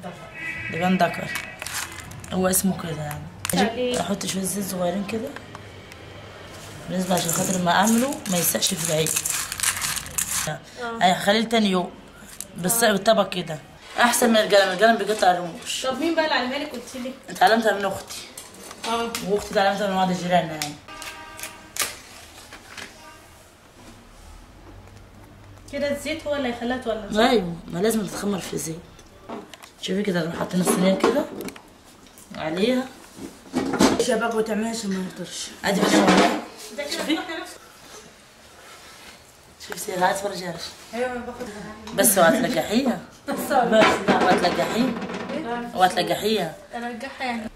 لبان دكر هو اسمه كده يعني عليه. أجيب- احط شويه زيت صغيرين كده بالنسبه عشان خاطر ما اعمله ما يسقش في العيد هخليه تاني يوم بس بالطبق كده احسن من القلم القلم بيقطع الرموش طب مين بقى اللي علمها لك قلت لي اتعلمتها من اختي اه واختي اتعلمتها من بعض جيراننا يعني كده الزيت هو اللي هيخليها تولع ايوه ما لازم تتخمر في زيت شوفي كده نروح حاطين الصينيه كده عليها شبك وتعملها عشان ما يطرش ادي بقى والله ده كده شوفي. بتروح لنفسك. شوفي سيدي عايز فرجاش ايوه انا باخد بس وهتلقحيها بس لا وهتلقحيها وهتلقحيها ارجعها يعني